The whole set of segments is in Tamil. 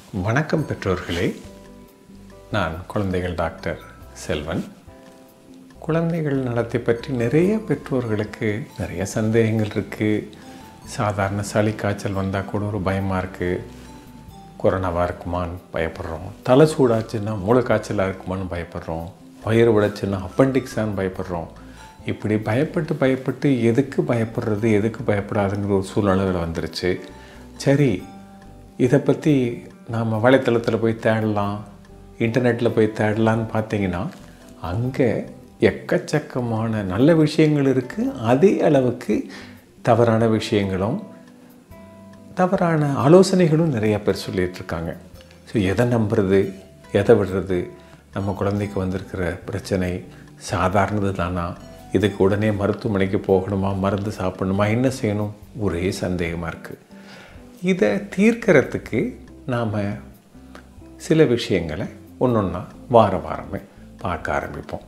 வணக்கம் பெற்றோர்களே நான் குழந்தைகள் டாக்டர் செல்வன் குழந்தைகள் நலத்தை பற்றி நிறைய பெற்றோர்களுக்கு நிறைய சந்தேகங்கள் இருக்குது சாதாரண சளி காய்ச்சல் வந்தால் கூட ஒரு பயமாக இருக்குது கொரோனாவாக இருக்குமான்னு பயப்படுறோம் தலை சூடாச்சுன்னா மூளை காய்ச்சலாக இருக்குமான்னு பயப்படுறோம் வயிறு உடைச்சுன்னா அப்பண்டிக்ஸான்னு பயப்படுறோம் இப்படி பயப்பட்டு பயப்பட்டு எதுக்கு பயப்படுறது எதுக்கு பயப்படாதுங்கிற ஒரு சூழ்நிலையில் வந்துருச்சு சரி இதை பற்றி நாம் வலைத்தளத்தில் போய் தேடலாம் இன்டர்நெட்டில் போய் தேடலான்னு பார்த்தீங்கன்னா அங்கே எக்கச்சக்கமான நல்ல விஷயங்கள் இருக்குது அதே அளவுக்கு தவறான விஷயங்களும் தவறான ஆலோசனைகளும் நிறைய பேர் சொல்லிகிட்டு இருக்காங்க ஸோ எதை நம்புறது எதை விடுறது நம்ம குழந்தைக்கு வந்திருக்கிற பிரச்சனை சாதாரணது தானா இதுக்கு உடனே மருத்துவமனைக்கு போகணுமா மருந்து சாப்பிடணுமா என்ன செய்யணும் ஒரே சந்தேகமாக இருக்குது இதை தீர்க்கறதுக்கு நாம் சில விஷயங்களை ஒன்று ஒன்றா வார வாரமே பார்க்க ஆரம்பிப்போம்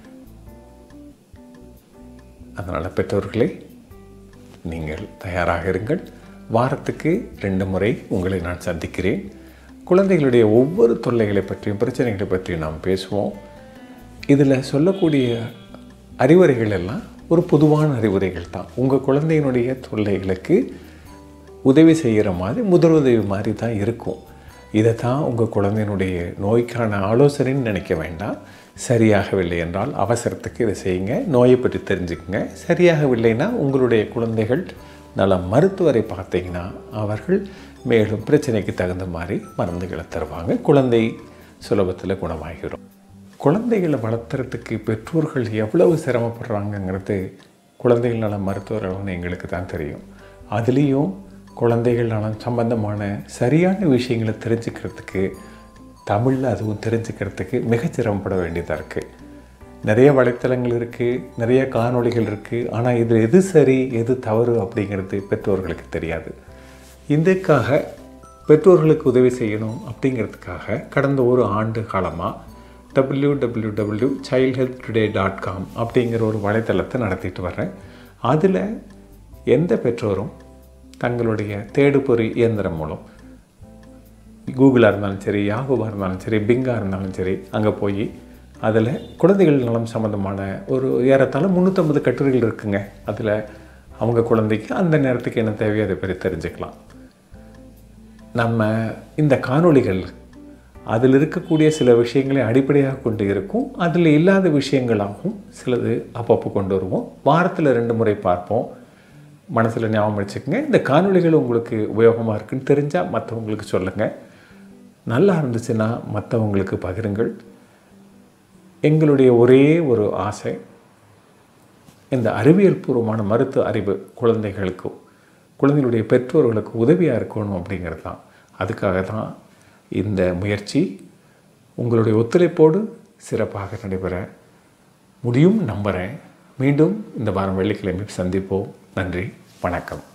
அதனால் பெற்றோர்களே நீங்கள் தயாராக இருங்கள் வாரத்துக்கு ரெண்டு முறை உங்களை நான் சந்திக்கிறேன் குழந்தைகளுடைய ஒவ்வொரு தொல்லைகளை பற்றியும் பிரச்சனைகளை பற்றியும் நாம் பேசுவோம் இதில் சொல்லக்கூடிய அறிவுரைகள் எல்லாம் ஒரு பொதுவான அறிவுரைகள் தான் உங்கள் குழந்தையினுடைய தொல்லைகளுக்கு உதவி செய்கிற மாதிரி முதலுதவி மாதிரி தான் இருக்கும் இதை தான் உங்கள் குழந்தையினுடைய நோய்க்கான ஆலோசனைன்னு நினைக்க வேண்டாம் சரியாகவில்லை என்றால் அவசரத்துக்கு இதை செய்யுங்க நோயை பற்றி தெரிஞ்சுக்கங்க சரியாகவில்லைன்னா உங்களுடைய குழந்தைகள் நல மருத்துவரை பார்த்தீங்கன்னா அவர்கள் மேலும் பிரச்சனைக்கு தகுந்த மாதிரி மருந்துகளை தருவாங்க குழந்தை சுலபத்தில் குணமாகிடும் குழந்தைகளை வளர்த்துறதுக்கு பெற்றோர்கள் எவ்வளவு சிரமப்படுறாங்கங்கிறது குழந்தைகள் நல மருத்துவர்கள்னு எங்களுக்கு தான் தெரியும் அதுலேயும் குழந்தைகள் நலம் சம்பந்தமான சரியான விஷயங்களை தெரிஞ்சுக்கிறதுக்கு தமிழில் அதுவும் தெரிஞ்சுக்கிறதுக்கு மிக சிரமப்பட வேண்டியதாக இருக்குது நிறைய வலைத்தளங்கள் இருக்குது நிறைய காணொளிகள் இருக்குது ஆனால் இதில் எது சரி எது தவறு அப்படிங்கிறது பெற்றோர்களுக்கு தெரியாது இதுக்காக பெற்றோர்களுக்கு உதவி செய்யணும் அப்படிங்கிறதுக்காக கடந்த ஒரு ஆண்டு காலமாக W W W child health today dot com அப்படிங்கிற ஒரு வலைத்தளத்தை நடத்திட்டு வர்றேன் அதில் எந்த பெற்றோரும் தங்களுடைய தேடுபொறி இயந்திரம் மூலம் கூகுளாக இருந்தாலும் சரி யாகுவாக இருந்தாலும் சரி பிங்காக இருந்தாலும் சரி அங்கே போய் அதில் குழந்தைகள் நலம் சம்மந்தமான ஒரு ஏறத்தாழ முந்நூற்றம்பது கட்டுரைகள் இருக்குங்க அதில் அவங்க குழந்தைக்கு அந்த நேரத்துக்கு என்ன தேவையோ அதை பற்றி தெரிஞ்சுக்கலாம் நம்ம இந்த காணொளிகள் அதில் இருக்கக்கூடிய சில விஷயங்களை அடிப்படையாக கொண்டு இருக்கும் அதில் இல்லாத விஷயங்களாகவும் சிலது அப்பப்போ கொண்டு வருவோம் வாரத்தில் ரெண்டு முறை பார்ப்போம் மனசில் ஞாபகம் வச்சுக்கோங்க இந்த காணொளிகள் உங்களுக்கு உபயோகமாக இருக்குன்னு தெரிஞ்சால் மற்றவங்களுக்கு சொல்லுங்கள் நல்லா இருந்துச்சுன்னா மற்றவங்களுக்கு பகிருங்கள் எங்களுடைய ஒரே ஒரு ஆசை இந்த அறிவியல் பூர்வமான மருத்துவ அறிவு குழந்தைகளுக்கும் குழந்தைகளுடைய பெற்றோர்களுக்கு உதவியாக இருக்கணும் அப்படிங்கிறது தான் அதுக்காக தான் இந்த முயற்சி உங்களுடைய ஒத்துழைப்போடு சிறப்பாக நடைபெற முடியும் நம்புகிறேன் மீண்டும் இந்த வாரம் வெள்ளிக்கிழமை சந்திப்போம் நன்றி வணக்கம்